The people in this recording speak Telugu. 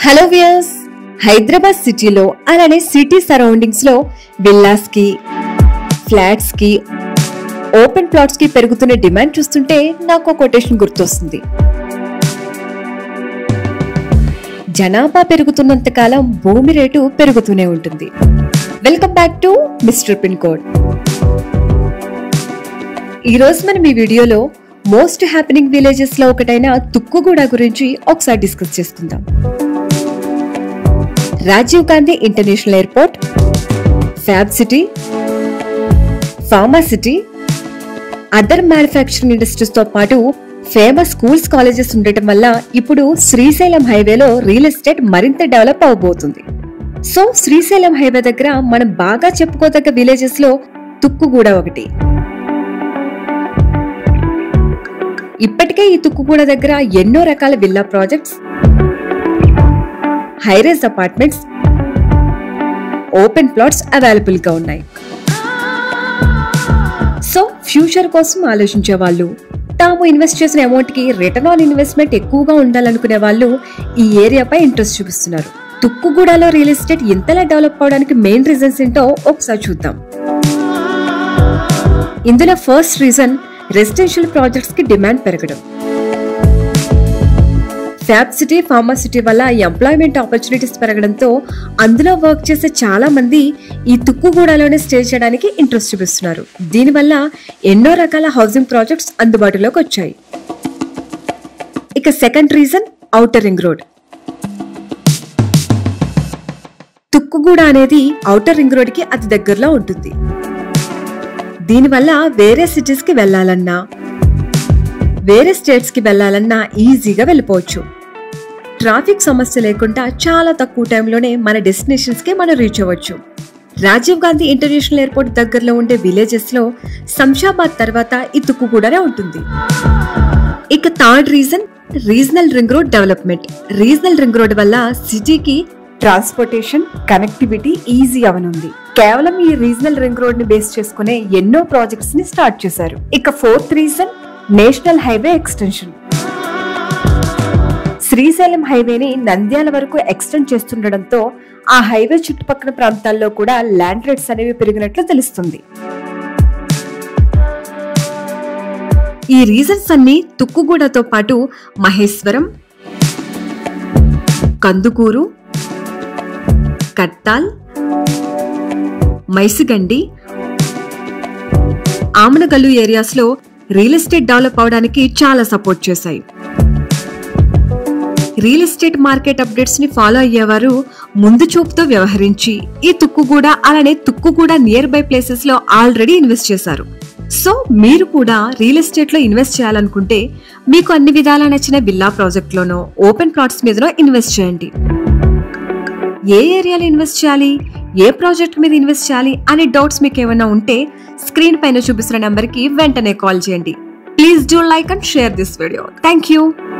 హలో వియర్స్ హైదరాబాద్ సిటీలో అలానే సిటీ సరౌండింగ్స్ లో విల్లాస్ కి ఫ్లాట్స్ కి ఓపెన్ ప్లాట్స్ కి పెరుగుతున్న డిమాండ్ చూస్తుంటే నాకు కొటేషన్ గుర్తొస్తుంది జనాభా పెరుగుతున్నంత కాలం భూమి రేటు పెరుగుతూనే ఉంటుంది welcome back to mister pin code ఈ రోజు మనం ఈ వీడియోలో మోస్ట్ హ్యాపెనింగ్ విలేజెస్ లో ఒకటైన తుక్కుగూడ గురించి ఒకసారి డిస్కస్ చేసుకుందాం Rajiv Gandhi international airport fab city pharma city other manufacturing industries తో పాటు ఫేమస్ స్కూల్స్ కాలేజెస్ ఉండటం వల్ల ఇప్పుడు శ్రీశైలం హైవేలో రియల్ ఎస్టేట్ మరింత డెవలప్ అవబోతుంది సో శ్రీశైలం హైవే దగ్గర మనం బాగా చెప్పుకోదగ్గ విలేజెస్ లో తుక్కుగూడ ఒకటి ఇప్పటికే ఈ తుక్కుగూడ దగ్గర ఎన్నో రకాల villa projects high rise apartments open plots available గా ఉన్నాయి సో ఫ్యూచర్ కోసం ఆలోచించే వాళ్ళు తాము ఇన్వెస్ట్ చేసిన అమౌంట్ కి రిటర్న్ ఆన్ ఇన్వెస్ట్మెంట్ ఎక్కువగా ఉండాలనుకునే వాళ్ళు ఈ ఏరియాపై ఇంట్రెస్ట్ చూపిస్తున్నారు తుక్కుగూడలో రియల్ ఎస్టేట్ ఇంతలా డెవలప్ అవడానికి మెయిన్ రీజన్స్ ఏంటో ఒకసారి చూద్దాం ఇందులో ఫస్ట్ రీజన్ రెసిడెన్షియల్ ప్రాజెక్ట్స్ కి డిమాండ్ పెరగడం ఫ్యాబ్ సిటీ ఫార్మా సిటీ వల్ల ఎంప్లాయ్మెంట్ ఆపర్చునిటీస్ పెరగడంతో అందులో వర్క్ చేసే చాలా మంది ఈ తుక్కుగూడలోనే స్టే చేయడానికి ఇంట్రెస్ట్ చూపిస్తున్నారు దీనివల్ల ఎన్నో రకాల హౌసింగ్ ప్రాజెక్ట్స్ అందుబాటులోకి వచ్చాయి ఇక second reason outer ring road Tukkuguda అనేది ఔటర్ రింగ్ రోడ్ కి అతి దగ్గరలో ఉంటుంది దీనివల్ల వేరే సిటీస్ కి వెళ్లాలన్నా వేరే స్టేట్స్ కి వెళ్లాలన్నా ఈజీగా వెళ్ళిపోవచ్చు ట్రాఫిక్ సమస్య లేకుండా చాలా తక్కువ టైంలోనే మన డెస్టినేషన్స్ కి మనం రీచ్ అవ్వచ్చు రాజీవ్ గాంధీ ఇంటర్నేషనల్ ఎయిర్పోర్ట్ దగ్గరలో ఉండే విలేజెస్ లో శంషాబాద్ తర్వాత ఈ తుక్కుగూడనే ఉంటుంది ఇక third reason regional ring road development regional ring road వల్ల సిటీకి ట్రాన్స్పోర్టేషన్ కనెక్టివిటీ ఈజీ అవనుంది కేవలం ఈ రీజనల్ రింగ్ రోడ్ ని బేస్ చేసుకునే ఎన్నో ప్రాజెక్ట్స్ ని స్టార్ట్ చేశారు ఇక fourth reason national highway extension Srisailam హైవేని నంద్యాల వరకు ఎక్స్టెండ్ చేస్తుండడంతో ఆ హైవే చుట్టుపక్కల ప్రాంతాల్లో కూడా ల్యాండ్ రేట్స్ అనేవి పెరిగినట్లు తెలుస్తుంది ఈ రీజన్స్ అన్ని తుక్కుగూడతో పాటు మహేశ్వరం కందుకూరు కట్టాల్ మైసిగండి ఆమనగల్లు ఏరియాస్ లో రియల్ ఎస్టేట్ డెవలప్ అవడానికి చాలా సపోర్ట్ చేశాయి రియల్ ఎస్టేట్ మార్కెట్ అప్డేట్స్ ని ఫాలో అయ్యేవారు ముందు చూపుతో వ్యవహరించి ఈ తుక్కుగూడ అలానే తుక్కుగూడ నియర్ బై ప్లేసెస్ లో ఆల్రెడీ ఇన్వెస్ట్ చేశారు సో మీరు కూడా రియల్ ఎస్టేట్ లో ఇన్వెస్ట్ చేయాలనుకుంటే మీకు అన్ని విధాలా నచ్చిన విల్లా ప్రాజెక్ట్ లోనో ఓపెన్ ప్లాట్స్ మీదనో ఇన్వెస్ట్ చేయండి ఏ ఏరియాలో ఇన్వెస్ట్ చేయాలి ఏ ప్రాజెక్ట్ మీద ఇన్వెస్ట్ చేయాలి అనే డౌట్స్ మీకు ఏమైనా ఉంటే స్క్రీన్ పైన చూపిస్తున్న నెంబర్కి వెంటనే కాల్ చేయండి please do like and share this video thank you